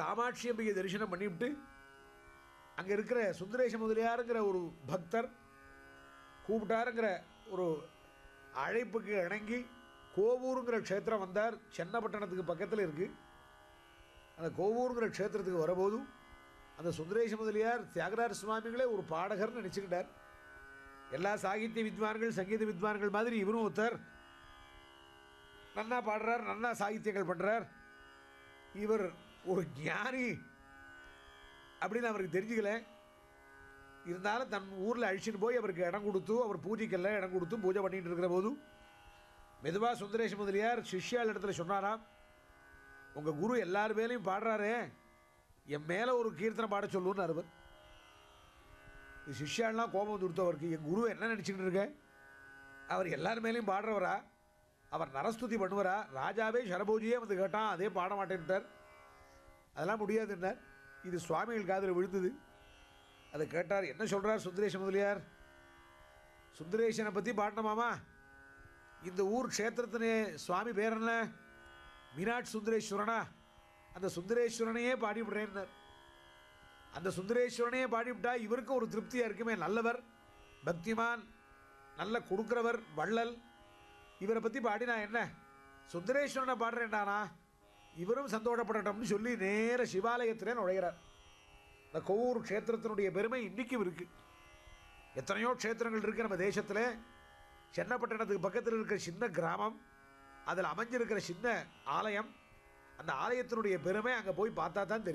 காமாட்சி அம்பிகை தரிசனம் பண்ணிவிட்டு அங்கே இருக்கிற சுந்தரேஷ முதலியாருங்கிற ஒரு பக்தர் கூப்பிட்டாருங்கிற ஒரு அழைப்புக்கு இணங்கி கோவூருங்கிற க்ஷேத்திரம் வந்தார் சென்னப்பட்டணத்துக்கு பக்கத்தில் இருக்குது அந்த கோவூருங்கிற க்ஷேத்திரத்துக்கு வரும்போது அந்த சுந்தரேஷ முதலியார் தியாகராஜ சுவாமிகளே ஒரு பாடகர்னு நினச்சிக்கிட்டார் எல்லா சாகித்ய வித்வான்கள் சங்கீத வித்வான்கள் மாதிரி இவரும் ஒருத்தர் நன்னா பாடுறார் நன்னா சாகித்யங்கள் பண்ணுறார் இவர் ஒரு ஞானி அப்படின்னு அவருக்கு தெரிஞ்சுக்கல இருந்தாலும் தன் ஊரில் அழிச்சிட்டு போய் அவருக்கு இடம் கொடுத்து அவர் பூஜைக்கெல்லாம் இடம் கொடுத்து பூஜை பண்ணிட்டு இருக்கிற போது மெதுவாக சுந்தரேஷ முதலியார் சிஷ்யாள் இடத்துல சொன்னாராம் உங்கள் குரு எல்லார் மேலேயும் பாடுறாரே என் மேலே ஒரு கீர்த்தனை பாட சொல்லுன்னு அவர் சிஷ்யாலாம் கோபம் வந்து கொடுத்து அவருக்கு என் குரு என்ன நினச்சிக்கிட்டு இருக்க அவர் எல்லார் மேலேயும் பாடுறவரா அவர் நரஸ்துதி பண்ணுவாரா ராஜாவே சரபோஜியே வந்து கேட்டான் அதே பாட மாட்டேன்ட்டார் அதெல்லாம் முடியாதுன்னார் இது சுவாமிகள் காதில் விழுந்தது அதை கேட்டார் என்ன சொல்கிறார் சுந்தரேஷ முதலியார் சுந்தரேஷனை பற்றி பாடணுமாமா இந்த ஊர் க்ஷேத்திரத்தினே சுவாமி பேர் என்ன மீனாட்சி சுந்தரேஸ்வரனா அந்த சுந்தரேஸ்வரனையே பாடிவிடுறேன்னார் அந்த சுந்தரேஸ்வரனையே பாடிவிட்டா இவருக்கு ஒரு திருப்தியாக இருக்குமே நல்லவர் பக்திமான் நல்ல கொடுக்குறவர் வள்ளல் இவரை பற்றி பாடினா என்ன சுந்தரேஸ்வரனை பாடுறேன்டானா இவரும் சந்தோஷப்படட்டும்னு சொல்லி நேர சிவாலயத்திலே நுழைகிறார் இந்த கொவ்வூர் க்ஷேத்திரத்தினுடைய பெருமை இன்றைக்கும் இருக்குது எத்தனையோ க்ஷேத்திரங்கள் இருக்குது நம்ம தேசத்தில் சென்னப்பட்டணத்துக்கு பக்கத்தில் இருக்கிற சின்ன கிராமம் அதில் அமைஞ்சிருக்கிற சின்ன ஆலயம் அந்த ஆலயத்தினுடைய பெருமை அங்கே போய் பார்த்தா தான் தெரியும்